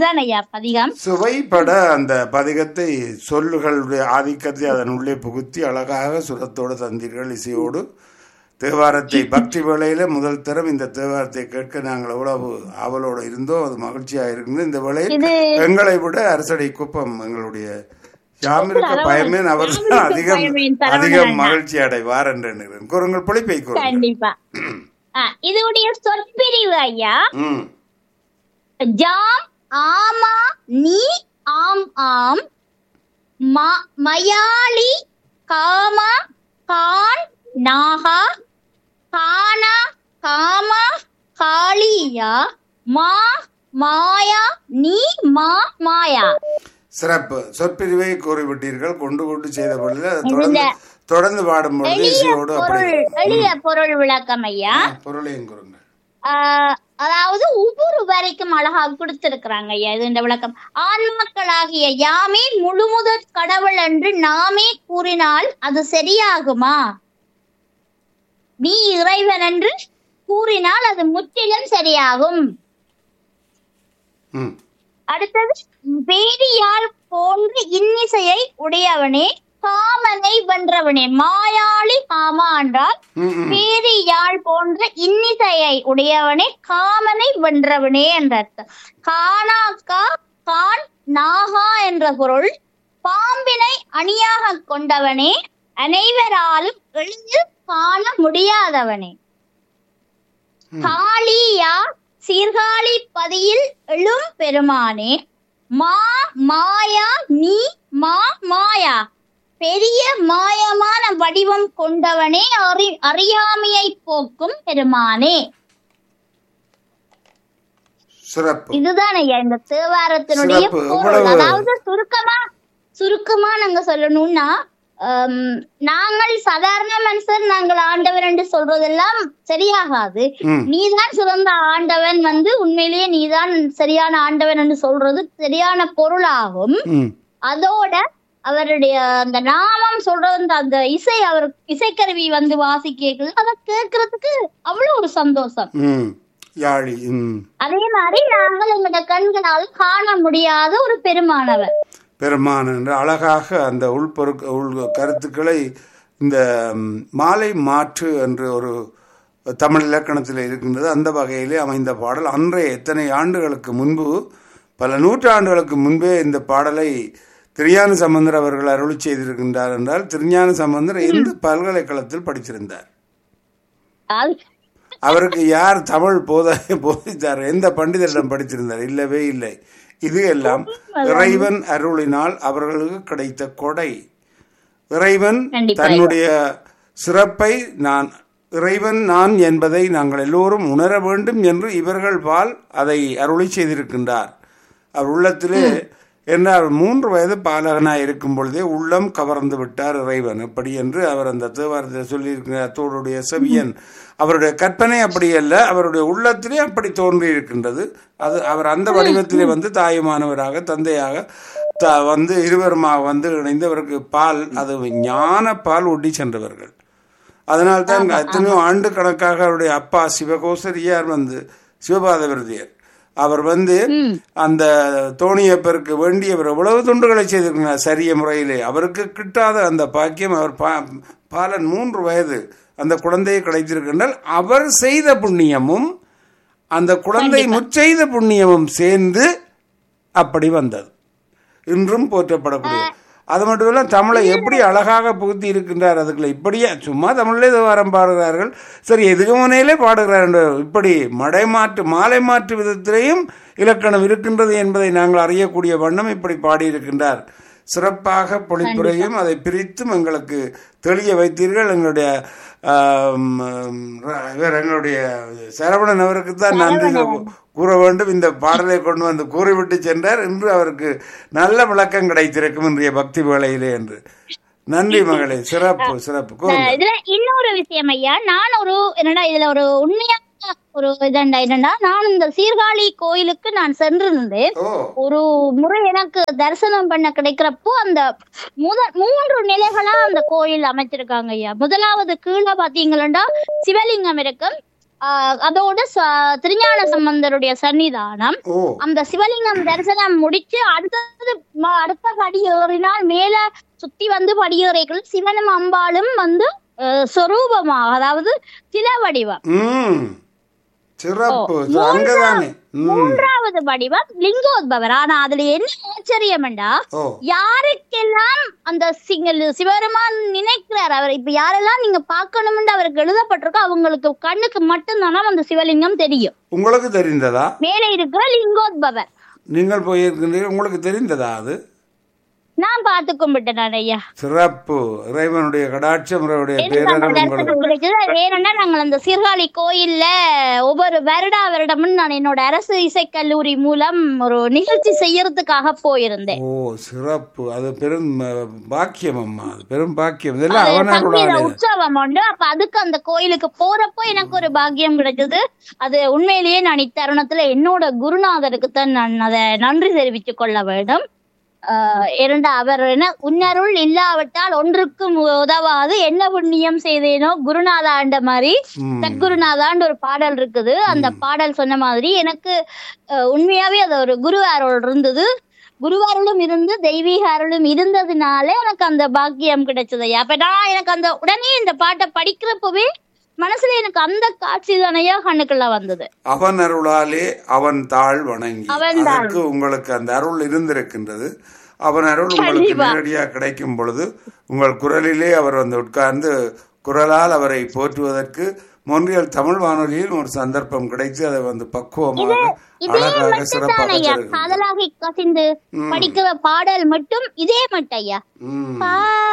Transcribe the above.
இதுதான் ஐயா பதிகம் சுவைப்பட அந்த பதிகத்தை சொல்லுகளுடைய ஆதிக்கத்தை அதன் உள்ளே புகுத்தி அழகாக சுரத்தோடு தந்தீர்கள் இசையோடு தேவாரத்தை பக்தி வேளையில முதல் தரம் இந்த தேவாரத்தை கேட்க நாங்கள் எவ்வளவு ஆவலோடு இருந்தோம் அது மகிழ்ச்சியாக இருந்தது இந்த வேளையில் இது எங்களை விட அரசடை குப்பம் எங்களுடைய யாமிருக்க பயமேன் அவர் தான் அதிகம் பயமேன் சரவணன் அதிகம் அண்ணா. மகிழ்ச்சி அடை வாரன்று எண்ணுகிறேன் கூறுங்கள் பொழிப்பை கூறுங்கள் கண்டிப்பா ஆ, இதோடைய சொற்பிரிவு ஐயா ம் ஜாம் ஆமா நீ ஆம் ஆம் ம- மயாளி காமா கான் நாகா கானா காமா காளியா மா மாயா நீ மா மாயா சிறப்பு சொற்பிரிவை கூறிவிட்டீர்கள் கொண்டு கொண்டு செய்த பொழுது அதை தொடர்ந்து தொடர்ந்து பாடும் பொழுது எளிய இசையோடு அப்படி பொருள் எளிய பொருள் விளக்கம் ஐயா ஆ, பொருளையும் கூறுங்கள் ஆஹ் அதாவது ஒவ்வொரு வரைக்கும் அழகா கொடுத்திருக்கிறாங்க ஐயா இது இந்த விளக்கம் ஆன்மாக்களாகிய யாமே முழுமுதற் கடவுள் என்று நாமே கூறினால் அது சரியாகுமா நீ இறைவன் என்று கூறினால் அது முற்றிலும் சரியாகும் ம் அடுத்தது வேதியால் போன்ற இன்னிசையை உடையவனே காமனை வென்றவனே மாயாளி காமா என்றால் ம், ம். வேறு யாழ் போன்ற இன்னிசையை உடையவனே காமனை வென்றவனே என்ற அர்த்தம் காணாக்கா கான் நாகா என்ற பொருள் பாம்பினை அணியாக கொண்டவனே அனைவராலும் எளிதில் காண முடியாதவனே காளியா சீர்காழி பதியில் எழும் பெருமானே மா மாயா நீ மா மாயா பெரிய மாயமான வடிவம் கொண்டவனே அறி அறியாமையை போக்கும் பெருமானே சிறப்பு இதுதான் ஐயா இந்த தேவாரத்தினுடைய சிறப்பு. பொருள் எவ்வளவு- அதாவது சுருக்கமா சுருக்கமா நாங்க சொல்லணும்னா ஹம், நாங்கள் சாதாரண மனுஷர் நாங்கள் ஆண்டவர் என்று சொல்றதெல்லாம் சரியாகாது ம் நீதான் சிறந்த ஆண்டவன் வந்து உண்மையிலேயே நீதான் சரியான ஆண்டவன் என்று சொல்றது சரியான பொருளாகும் ம் அதோட அவருடைய அந்த நாமம் சொல்றது அந்த- அந்த இசை அவர் இசைக்கருவி வந்து வாசி கேக்குது அதை கேட்கறதுக்கு அவ்வளவு ஒரு சந்தோஷம் ம் யாழி ம் அதே மாதிரி நாங்கள் எங்களோட கண்களால் காண முடியாத ஒரு பெருமானவர் பெருமான் என்று அழகாக அந்த உள்பொருக் உள் கருத்துக்களை இந்த ம், மாலை மாற்று என்று ஒரு தமிழ் இலக்கணத்தில் இருக்கின்றது அந்த வகையிலே அமைந்த பாடல் அன்றைய எத்தனை ஆண்டுகளுக்கு முன்பு பல நூற்றாண்டுகளுக்கு முன்பே இந்த பாடலை திருஞான சம்பந்தர் அவர்கள் அருளி செய்திருக்கின்றார் என்றால் திருஞான சம்பந்தர் எந்த பல்கலைக்கழகத்தில் படிச்சிருந்தார் அது- அவருக்கு யார் தமிழ் போத போதித்தார் எந்த பண்டிதரிடம் படித்திருந்தார் இல்லவே இல்லை இது எல்லாம் இறைவன் அருளினால் அவர்களுக்கு கிடைத்த கொடை இறைவன் கண்டிப்பா. தன்னுடைய சிறப்பை நான் இறைவன் நான் என்பதை நாங்கள் எல்லோரும் உணர வேண்டும் என்று இவர்கள் பால் அதை அருளி செய்திருக்கின்றார் அவர் உள்ளத்திலே என்றார் மூன்று வயது பாலகனாய் இருக்கும் பொழுதே உள்ளம் கவர்ந்து விட்டார் இறைவன் அப்படி என்று அவர் அந்த தேவாரத்தை சொல்லியிருக்கிறார் தோடுடைய செவியன் அவருடைய கற்பனை அப்படி அல்ல அவருடைய உள்ளத்திலே அப்படி தோன்றி இருக்கின்றது அது அவர் அந்த வடிவத்திலே வந்து தாயுமானவராக தந்தையாக த வந்து இருவருமாக வந்து இணைந்து அவருக்கு பால் அது ஞான பால் ஒட்டி சென்றவர்கள் அதனால்தான் எத்தனையோ ஆண்டு கணக்காக அவருடைய அப்பா சிவகோசரியார் வந்து சிவபாத விருதியர் அவர் வந்து அந்த தோணியப்பருக்கு வேண்டியவர் எவ்வளவு தொண்டுகளை செய்திருக்கிறார் சரிய முறையிலே அவருக்கு கிட்டாத அந்த பாக்கியம் அவர் பா பாலன் மூன்று வயது அந்த குழந்தையை கிடைத்திருக்கின்றால் அவர் செய்த புண்ணியமும் அந்த குழந்தை முற்செய்த புண்ணியமும் சேர்ந்து அப்படி வந்தது இன்றும் போற்றப்படக்கூடிய அது மட்டும் இல்ல தமிழை எப்படி அழகாக புகுத்தி இருக்கின்றார் அதுக்குள்ள இப்படியே சும்மா தமிழ்லே வாரம் பாடுகிறார்கள் சரி எதுக்கு முனையிலே பாடுகிறார் என்று இப்படி மடை மாற்று மாலை மாற்று விதத்திலேயும் இலக்கணம் இருக்கின்றது என்பதை நாங்கள் அறியக்கூடிய வண்ணம் இப்படி பாடியிருக்கின்றார் சிறப்பாக பொழிப்புரையும் அதை பிரித்தும் எங்களுக்கு தெளிய வைத்தீர்கள் எங்களுடைய ஆம், ர- இவர் எங்களுடைய சரவணன் அவருக்கு தான் நன்றி கூற வேண்டும் இந்த பாடலை கொண்டு வந்து கூறிவிட்டு சென்றார் இன்று அவருக்கு நல்ல விளக்கம் கிடைத்திருக்கும் இன்றைய பக்தி வேளையிலே என்று நன்றி மகளே சிறப்பு சிறப்பு கூறுங்க இதுல இன்னொரு விஷயம் ஐயா நான் ஒரு என்னடா இதுல ஒரு உண்மையான ஒரு இதண்டா என்னன்னா நான் இந்த சீர்காழி கோயிலுக்கு நான் சென்றிருந்தேன் ஓ ஒரு முறை எனக்கு தரிசனம் பண்ண கிடைக்கிறப்போ அந்த முதல் மூன்று நிலைகளா அந்த கோயில் அமைச்சிருக்காங்க ஐயா முதலாவது கீழே பாத்தீங்கன்னா சிவலிங்கம் இருக்கும் ஆஹ் அதோட ச- திருஞான சம்பந்தருடைய சன்னிதானம் ஓ அந்த சிவலிங்கம் தரிசனம் முடிச்சு அடுத்தது ம- அடுத்த படி ஏறினால் மேல சுத்தி வந்து படியேறைகள் சிவனும் அம்பாளும் வந்து அஹ், சொரூபமாக அதாவது சில வடிவம் ம் சிறப்பு ஓ, அங்கதானே ம் மூன்றாவது வடிவம் லிங்கோத்பவர் ஆனா அதுல என்ன ஆச்சரியம்டா ஓ யாருக்கெல்லாம் அந்த சிங்கல் சிவபெருமான் நினைக்கிறார் அவர் இப்ப யாரெல்லாம் நீங்க பார்க்கணும்னு அவருக்கு எழுதப்பட்டிருக்கோ அவங்களுக்கு கண்ணுக்கு மட்டும்தானா அந்த சிவலிங்கம் தெரியும் உங்களுக்கு தெரிந்ததா மேலே இருக்கிற லிங்கோத்பவர் நீங்கள் போயிருக்கின்றீர்கள் உங்களுக்கு தெரிந்ததா அது நான் பார்த்து கும்பிட்டேன் நான் ஐயா சிறப்பு இறைவனுடைய கடாட்சம் இறைவனுடைய எனக்கு அந்த பேரர்கள் உங்களுக்கு தரிசனம் கிடைச்சது ஏன்னா நாங்கள் அந்த சீர்காழி கோயில்ல ஒவ்வொரு வருடா வருடமும் நான் என்னோட அரசு இசைக்கல்லூரி மூலம் ஒரு நிகழ்ச்சி செய்யறதுக்காக போயிருந்தேன் ஓ சிறப்பு அது பெரும் அஹ், பாக்கியம் அம்மா அது பெரும் பாக்கியம் இதெல்லாம் அது சங்கீத அவனருளாலே உற்சவம் உண்டு அப்ப அதுக்கு அந்த கோயிலுக்கு போறப்போ எனக்கு ஒரு பாக்கியம் கிடைச்சது அது உண்மையிலேயே நான் இத்தருணத்துல என்னோட குருநாதருக்கு தான் நான் அதை நன்றி தெரிவித்துக் கொள்ள வேண்டும் ஆஹ் இரண்டு அவர் என்ன உன்னருள் இல்லாவிட்டால் ஒன்றுக்கும் உதவாது என்ன புண்ணியம் செய்தேனோ குருநாதாண்ட மாதிரி ம். சத்குருநாதான்னு ஒரு பாடல் இருக்குது அந்த பாடல் சொன்ன மாதிரி எனக்கு அஹ், உண்மையாவே அது ஒரு குரு அருள் இருந்தது குருவாருளும் இருந்து தெய்வீக அருளும் இருந்ததுனால எனக்கு அந்த பாக்கியம் கிடைச்சது அப்ப நான் எனக்கு அந்த உடனே இந்த பாட்டை படிக்கிறப்பவே மனசுல எனக்கு அந்த காட்சி தானையா கண்ணுக்குள்ள வந்தது அவன் அருளாலே அவன் தாழ் வணங்கி அவன் தாள். அதற்கு உங்களுக்கு அந்த அருள் இருந்திருக்கின்றது அவன் அருள் உங்களுக்கு கண்டிப்பா. நேரடியாக கிடைக்கும் பொழுது உங்கள் குரலிலே அவர் வந்து உட்கார்ந்து குரலால் அவரை போற்றுவதற்கு மொன்றியல் தமிழ் வானொலியில் ஒரு சந்தர்ப்பம் கிடைத்து அதை வந்து பக்குவமாக இதே அழகாக மட்டும் சிறப்பாக தான் ஐயா சொல்லியிருக்கின்றார். காதலாகி கசிந்து படிக்கிற பாடல் மட்டும் இதே மட்டும் ஐயா ம் பா